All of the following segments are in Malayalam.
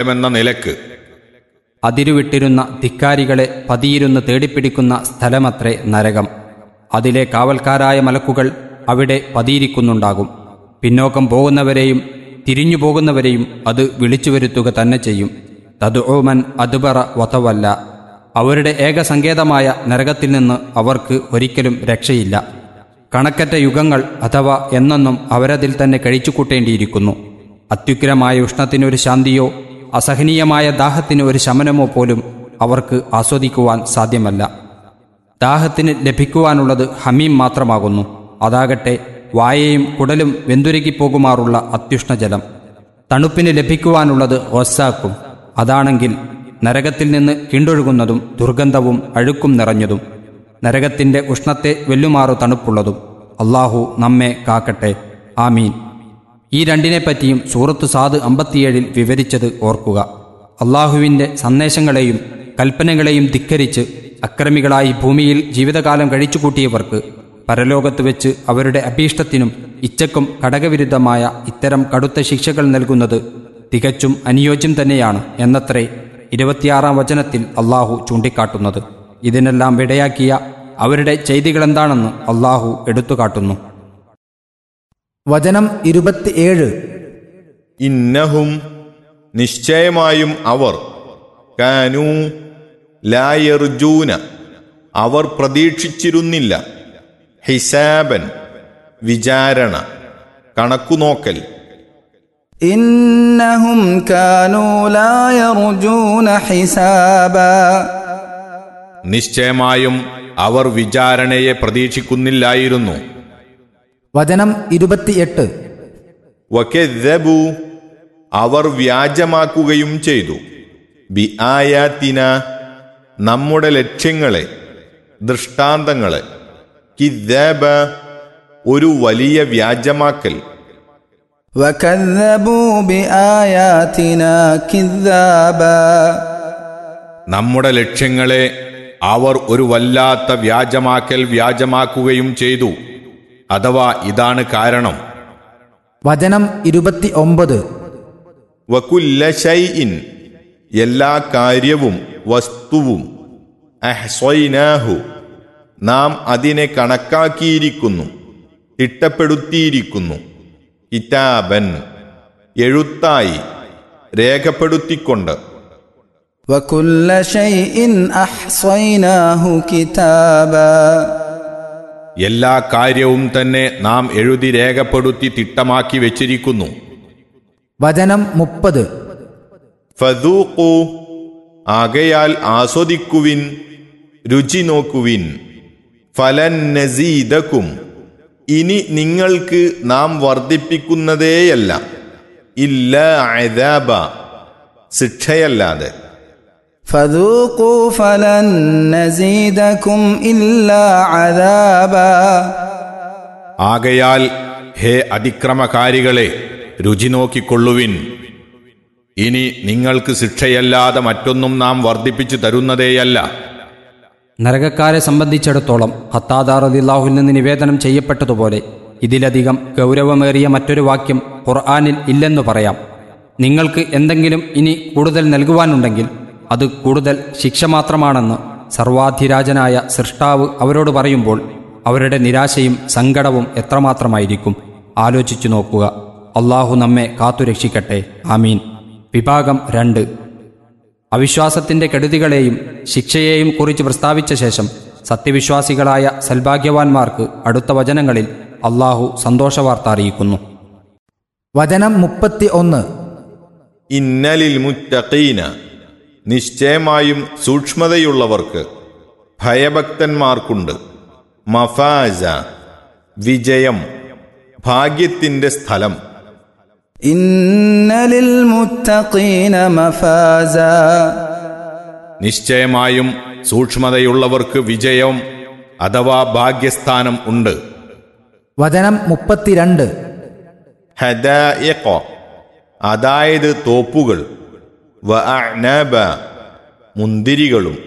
നരകമെന്ന നിലക്ക് അതിരുവിട്ടിരുന്ന ധിക്കാരികളെ പതിയിരുന്ന് തേടിപ്പിടിക്കുന്ന സ്ഥലമത്രേ നരകം അതിലെ കാവൽക്കാരായ മലക്കുകൾ അവിടെ പതിയിരിക്കുന്നുണ്ടാകും പിന്നോക്കം പോകുന്നവരെയും തിരിഞ്ഞു പോകുന്നവരെയും അത് വിളിച്ചു വരുത്തുക തന്നെ ചെയ്യും തദ്ഓമൻ അതുബറ വതവല്ല അവരുടെ ഏക സങ്കേതമായ നരകത്തിൽ നിന്ന് അവർക്ക് ഒരിക്കലും രക്ഷയില്ല കണക്കറ്റ യുഗങ്ങൾ അഥവാ എന്നെന്നും അവരതിൽ തന്നെ കഴിച്ചുകൂട്ടേണ്ടിയിരിക്കുന്നു അത്യുഗ്രമായ ഉഷ്ണത്തിനൊരു ശാന്തിയോ അസഹനീയമായ ദാഹത്തിന് ഒരു ശമനമോ പോലും അവർക്ക് ആസ്വദിക്കുവാൻ സാധ്യമല്ല ദാഹത്തിന് ലഭിക്കുവാനുള്ളത് ഹമീം മാത്രമാകുന്നു അതാകട്ടെ വായയും കുടലും വെന്തുരുകിപ്പോകുമാറുള്ള അത്യുഷ്ണജലം തണുപ്പിന് ലഭിക്കുവാനുള്ളത് ഒസാക്കും അതാണെങ്കിൽ നരകത്തിൽ നിന്ന് കിണ്ടൊഴുകുന്നതും ദുർഗന്ധവും അഴുക്കും നിറഞ്ഞതും നരകത്തിന്റെ ഉഷ്ണത്തെ വെല്ലുമാറു തണുപ്പുള്ളതും അള്ളാഹു നമ്മെ കാക്കട്ടെ ആമീൻ ഈ രണ്ടിനെപ്പറ്റിയും സൂറത്ത് സാദ് അമ്പത്തിയേഴിൽ വിവരിച്ചത് ഓർക്കുക അള്ളാഹുവിൻ്റെ സന്ദേശങ്ങളെയും കൽപ്പനകളെയും ധിക്കരിച്ച് അക്രമികളായി ഭൂമിയിൽ ജീവിതകാലം കഴിച്ചുകൂട്ടിയവർക്ക് പരലോകത്ത് വെച്ച് അവരുടെ അഭീഷ്ടത്തിനും ഇച്ഛക്കും ഘടകവിരുദ്ധമായ ഇത്തരം കടുത്ത ശിക്ഷകൾ നൽകുന്നത് തികച്ചും അനുയോജ്യം തന്നെയാണ് എന്നത്രേ ഇരുപത്തിയാറാം വചനത്തിൽ അള്ളാഹു ചൂണ്ടിക്കാട്ടുന്നത് ഇതിനെല്ലാം വിടയാക്കിയ അവരുടെ ചെയ്തികളെന്താണെന്ന് അള്ളാഹു എടുത്തുകാട്ടുന്നു വചനം ഇരുപത്തിയേഴ് ഇന്നഹും നിശ്ചയമായും അവർ കാനൂ ലായർജൂന അവർ പ്രതീക്ഷിച്ചിരുന്നില്ല ഹിസാബൻ വിചാരണ കണക്കുനോക്കൽ إنهم كانوا لا يرجون حسابا നിശ്ചയമായും അവർ വിചാരണയെ പ്രതീക്ഷിക്കുന്നില്ലായിരുന്നു വചനം ഇരുപത്തിയെട്ട് വക്കെദബു അവർ വ്യാജമാക്കുകയും ചെയ്തു ബി ആയാത്തിന നമ്മുടെ ലക്ഷ്യങ്ങളെ ദൃഷ്ടാന്തങ്ങളെ കിദബ ഒരു വലിയ വ്യാജമാക്കൽ وكذبوا بآياتنا كذابا നമ്മുടെ ലക്ഷ്യങ്ങളെ അവർ ഒരു വല്ലാത്ത വ്യാജമാക്കൽ വ്യാജമാക്കുകയും ചെയ്തു അഥവാ ഇതാണ് കാരണം വചനം ഇരുപത്തി ഒമ്പത് വകുല്ല ഷൈഇൻ എല്ലാ കാര്യവും വസ്തുവും അഹ്സൈനാഹു നാം അതിനെ കണക്കാക്കിയിരിക്കുന്നു തിട്ടപ്പെടുത്തിയിരിക്കുന്നു കിതാബൻ എഴുത്തായി രേഖപ്പെടുത്തിക്കൊണ്ട് وكل شيء أحصيناه كتابا എല്ലാ കാര്യവും തന്നെ നാം എഴുതി രേഖപ്പെടുത്തി തിട്ടമാക്കി വെച്ചിരിക്കുന്നു വചനം മുപ്പത് ഫദൂഖു ആകയാൽ ആസ്വദിക്കുവിൻ രുചി നോക്കുവിൻ ഫലൻ നസീദക്കും ഇനി നിങ്ങൾക്ക് നാം വർദ്ധിപ്പിക്കുന്നതേയല്ല ഇല്ല അദാബ ശിക്ഷയല്ലാതെ فذوقوا فلن نزيدكم إلا عذابا ആകയാൽ ഹേ അതിക്രമകാരികളെ രുചി നോക്കിക്കൊള്ളുവിൻ ഇനി നിങ്ങൾക്ക് ശിക്ഷയല്ലാതെ മറ്റൊന്നും നാം വർദ്ധിപ്പിച്ചു തരുന്നതേയല്ല നരകക്കാരെ സംബന്ധിച്ചിടത്തോളം ഹത്താദാർ അലില്ലാഹുൽ നിന്ന് നിവേദനം ചെയ്യപ്പെട്ടതുപോലെ ഇതിലധികം ഗൗരവമേറിയ മറ്റൊരു വാക്യം ഖുർആാനിൽ ഇല്ലെന്നു പറയാം നിങ്ങൾക്ക് എന്തെങ്കിലും ഇനി കൂടുതൽ നൽകുവാനുണ്ടെങ്കിൽ അത് കൂടുതൽ ശിക്ഷ മാത്രമാണെന്ന് സർവാധിരാജനായ സൃഷ്ടാവ് അവരോട് പറയുമ്പോൾ അവരുടെ നിരാശയും സങ്കടവും എത്രമാത്രമായിരിക്കും ആലോചിച്ചു നോക്കുക അള്ളാഹു നമ്മെ കാത്തുരക്ഷിക്കട്ടെ ആമീൻ വിഭാഗം രണ്ട് അവിശ്വാസത്തിന്റെ കെടുതികളെയും ശിക്ഷയെയും കുറിച്ച് പ്രസ്താവിച്ച ശേഷം സത്യവിശ്വാസികളായ സൽഭാഗ്യവാന്മാർക്ക് അടുത്ത വചനങ്ങളിൽ അള്ളാഹു സന്തോഷവാർത്ത അറിയിക്കുന്നു വചനം മുപ്പത്തി ഒന്ന് ഇന്നലിൽ മുത്തഖീന നിശ്ചയമായും സൂക്ഷ്മതയുള്ളവർക്ക് ഭയഭക്തന്മാർക്കുണ്ട് മഫാജ വിജയം ഭാഗ്യത്തിന്റെ സ്ഥലം إن للمتقين مفازا നിശ്ചയമായും സൂക്ഷ്മതയുള്ളവർക്ക് വിജയം അഥവാ ഭാഗ്യസ്ഥാനം ഉണ്ട് വചനം മുപ്പത്തിരണ്ട് ഹദായിഖ അതായത് തോപ്പുകൾ വ അഅ്നാബ മുന്തിരികളും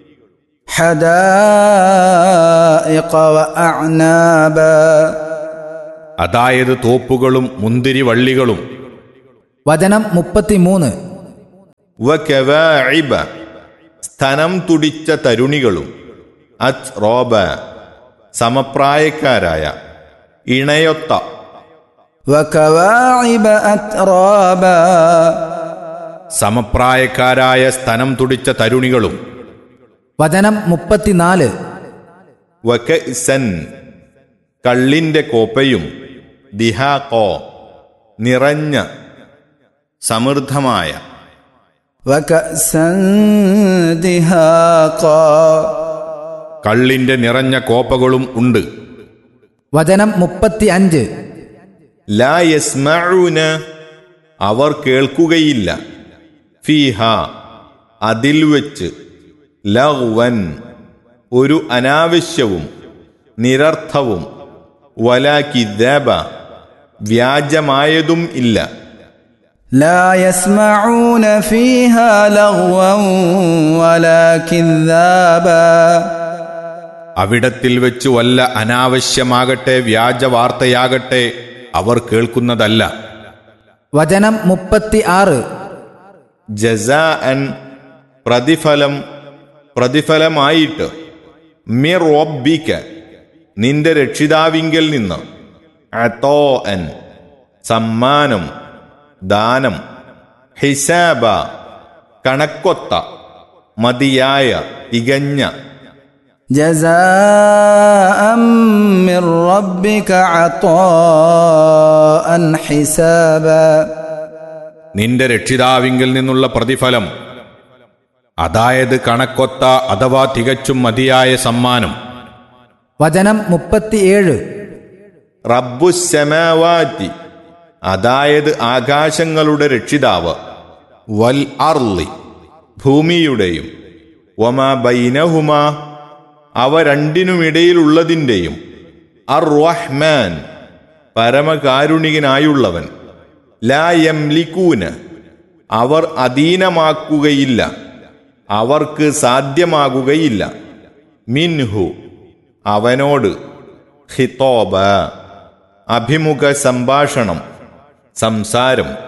حدائق وأعنابا അതായത് തോപ്പുകളും മുന്തിരി വള്ളികളും വചനം മുപ്പത്തിമൂന്ന് വ കവാഇബ സ്ഥനം തുടിച്ച തരുണികളും അത് റോബ സമപ്രായക്കാരായ ഇണയൊത്ത وكواعب أترابا സമപ്രായക്കാരായ സ്ഥനം തുടിച്ച തരുണികളും വചനം മുപ്പത്തിനാല് വകഇസൻ കള്ളിന്റെ കോപ്പയും ദിഹാകോ നിറഞ്ഞ സമൃദ്ധമായ وكأسا دهاقا കള്ളിന്റെ നിറഞ്ഞ കോപ്പകളും ഉണ്ട് വചനം മുപ്പത്തി അഞ്ച് ലാ യസ്മഊന അവർ കേൾക്കുകയില്ല ഫീഹ അതിൽ വെച്ച് ലവൻ ഒരു അനാവശ്യവും നിരർത്ഥവും വലാക്കിദബ വ്യാജമായതും ഇല്ല لا يسمعون فيها لغوا ولا كذابا അവിടത്തിൽ വെച്ച് വല്ല അനാവശ്യമാകട്ടെ വ്യാജ വാർത്തയാകട്ടെ അവർ കേൾക്കുന്നതല്ല വചനം മുപ്പത്തി ആറ് ജസാഅൻ പ്രതിഫലം പ്രതിഫലമായിട്ട് മിർ റബ്ബിക നിന്റെ രക്ഷിതാവിങ്കൽ നിന്ന് അത്തോ അൻ സമ്മാനം ദാനം ഹിസാബ കണക്കൊത്ത മതിയായ തികഞ്ഞ جزاء من ربك عطاء حسابا നിന്റെ രക്ഷിതാവിങ്കിൽ നിന്നുള്ള പ്രതിഫലം അതായത് കണക്കൊത്ത അഥവാ തികച്ചും മതിയായ സമ്മാനം വചനം മുപ്പത്തിയേഴ് റബ്ബുസമാവാറ്റി അതായത് ആകാശങ്ങളുടെ രക്ഷിതാവ് വൽ അർലി ഭൂമിയുടെയും വമാ ബൈനഹുമ അവ രണ്ടിനുമിടയിലുള്ളതിൻ്റെയും അർ റഹ്മാൻ പരമകാരുണികനായുള്ളവൻ ലാ യംലിക്കൂന് അവർ അധീനമാക്കുകയില്ല അവർക്ക് സാധ്യമാകുകയില്ല മിൻഹു അവനോട് ഹിത്തോബ അഭിമുഖ സംഭാഷണം സംസാരം